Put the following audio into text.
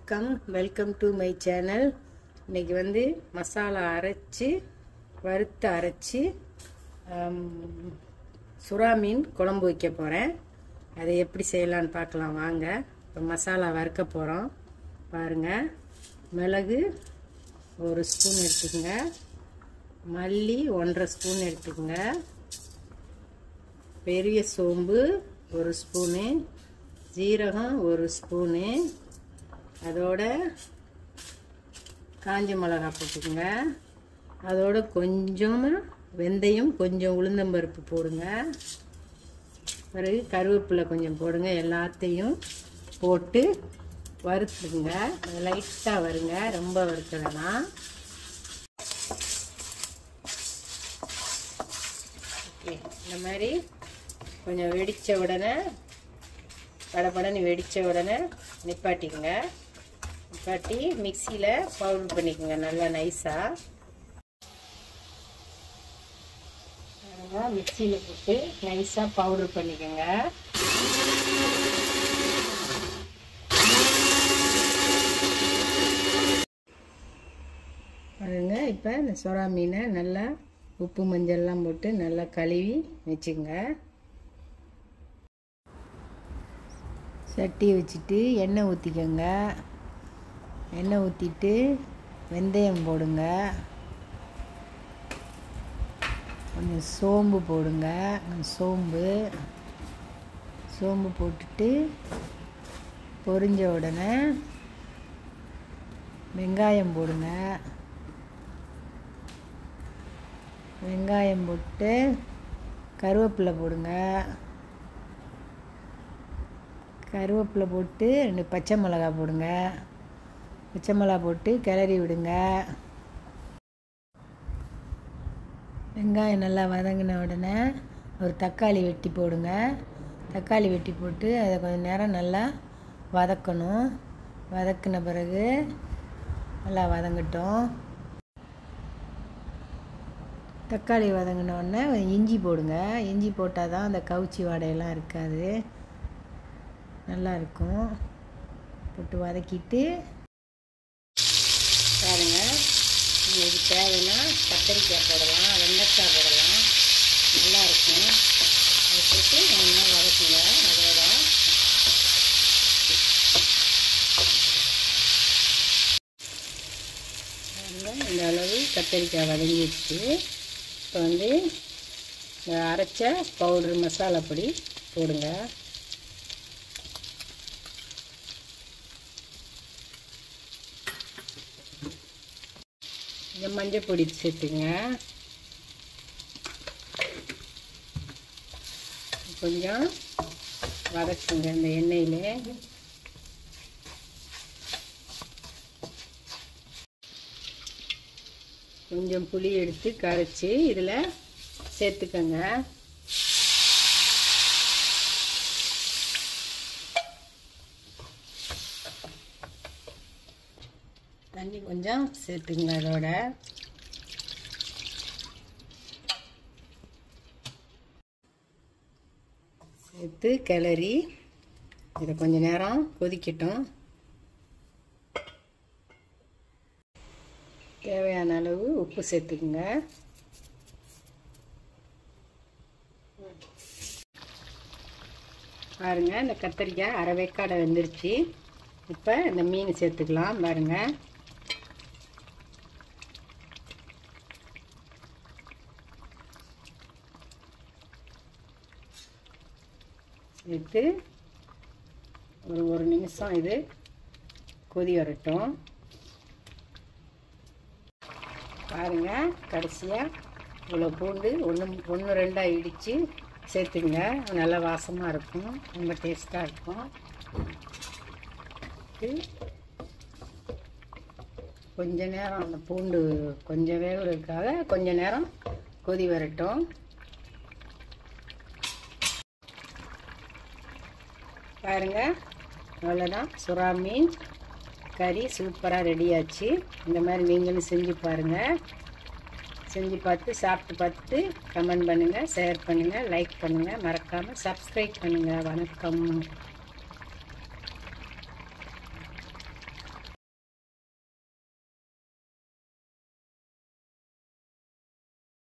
வணக்கம் welcome to my channel இன்னைக்கு வந்து மசாலா அரைச்சி வறுத்து அரைச்சி ஆம், சுறா மீன் குழம்பு வைக்க போகிறேன் அதை எப்படி செய்யலான்னு பார்க்கலாம் வாங்க இப்போ மசாலா வறுக்க போகிறோம் பாருங்கள் மிளகு ஒரு ஸ்பூன் எடுத்துக்கோங்க மல்லி ஒன்றரை ஸ்பூன் எடுத்துக்கோங்க பெரிய சோம்பு ஒரு ஸ்பூனு ஜீரகம் ஒரு ஸ்பூனு அதோட காஞ்ச மிளகா போட்டுக்கோங்க அதோட கொஞ்சம் வெந்தயம் கொஞ்சம் உளுந்தம்பருப்பு போடுங்க பிறகு கருவேப்பிலை கொஞ்சம் போடுங்க எல்லாத்தையும் போட்டு வறுத்துடுங்க லைட்டாக வருங்க ரொம்ப வறுக்க வேணாம் ஓகே இந்த மாதிரி கொஞ்சம் வெடித்த உடனே படபடன்னு வெடித்த உடனே நிப்பாட்டிக்கங்க நிப்பாட்டி மிக்சியில் பவுடர் பண்ணிக்கோங்க நல்லா நைஸாக மிக்சியில் போட்டு நைஸாக பவுடர் பண்ணிக்கோங்க பாருங்க இப்போ இந்த சொரா மீனை நல்லா உப்பு மஞ்சள்லாம் போட்டு நல்லா கழுவி வச்சுக்கோங்க சட்டி வச்சுட்டு எண்ணெய் ஊற்றிக்கோங்க எண்ணெய் ஊற்றிட்டு வெந்தயம் போடுங்க கொஞ்சம் சோம்பு போடுங்க கொஞ்சம் சோம்பு சோம்பு போட்டுட்டு பொரிஞ்ச உடனே வெங்காயம் போடுங்க வெங்காயம் போட்டு கருவேப்பிலை போடுங்க கருவேப்பிலை போட்டு ரெண்டு பச்சை மிளகா போடுங்க பச்சை மிளகா போட்டு கிளறி விடுங்க வெங்காயம் நல்லா வதங்கின உடனே ஒரு தக்காளி வெட்டி போடுங்க தக்காளி வெட்டி போட்டு அதை கொஞ்சம் நேரம் நல்லா வதக்கணும் வதக்கின பிறகு நல்லா வதங்கட்டும் தக்காளி வதங்கின உடனே இஞ்சி போடுங்க இஞ்சி போட்டால் தான் அந்த கவுச்சி வாடையெல்லாம் இருக்காது நல்லா இருக்கும் போட்டு வதக்கிட்டு பாருங்க உங்களுக்கு தேவைன்னா கத்தரிக்காய் போடலாம் வெண்டைக்காய் போடலாம் நல்லா இருக்கும் அதை போட்டு நல்லா வதக்குங்க அதோட இந்த அளவு கத்தரிக்காய் வதங்கிடுச்சு இப்போ வந்து இந்த அரைச்ச பவுடர் மசாலா பொடி போடுங்க இந்த மஞ்சள் பொடி சேர்த்துங்க கொஞ்சம் வதக்குங்க இந்த எண்ணெயில் கொஞ்சம் புளி எடுத்து கரைச்சி இதில் சேர்த்துக்கங்க தண்ணி கொஞ்சம் சேர்த்துங்க அதோட சேர்த்து கிளறி இதை கொஞ்ச நேரம் கொதிக்கட்டும் தேவையான அளவு உப்பு சேர்த்துக்குங்க பாருங்க இந்த கத்திரிக்காய் அரை வேக்காடை வெந்துருச்சு இப்போ இந்த மீன் சேர்த்துக்கலாம் பாருங்க சேர்த்து ஒரு ஒரு நிமிஷம் இது கொதி வரட்டும் பாருங்க கடைசியாக இவ்வளோ பூண்டு ஒன்று ஒன்று ரெண்டாக இடித்து சேர்த்துங்க நல்லா வாசமாக இருக்கும் ரொம்ப டேஸ்ட்டாக இருக்கும் கொஞ்ச நேரம் அந்த பூண்டு கொஞ்சம் வேகிறதுக்காக கொஞ்ச நேரம் கொதி வரட்டும் பாருங்க அவ்வளோதான் சுறா மீன் கறி சூப்பராக ரெடியாச்சு இந்த மாதிரி நீங்களும் செஞ்சு பாருங்கள் செஞ்சு பார்த்து சாப்பிட்டு பார்த்துட்டு கமெண்ட் பண்ணுங்கள் ஷேர் பண்ணுங்கள் லைக் பண்ணுங்கள் மறக்காமல் சப்ஸ்கிரைப் பண்ணுங்கள் வணக்கம்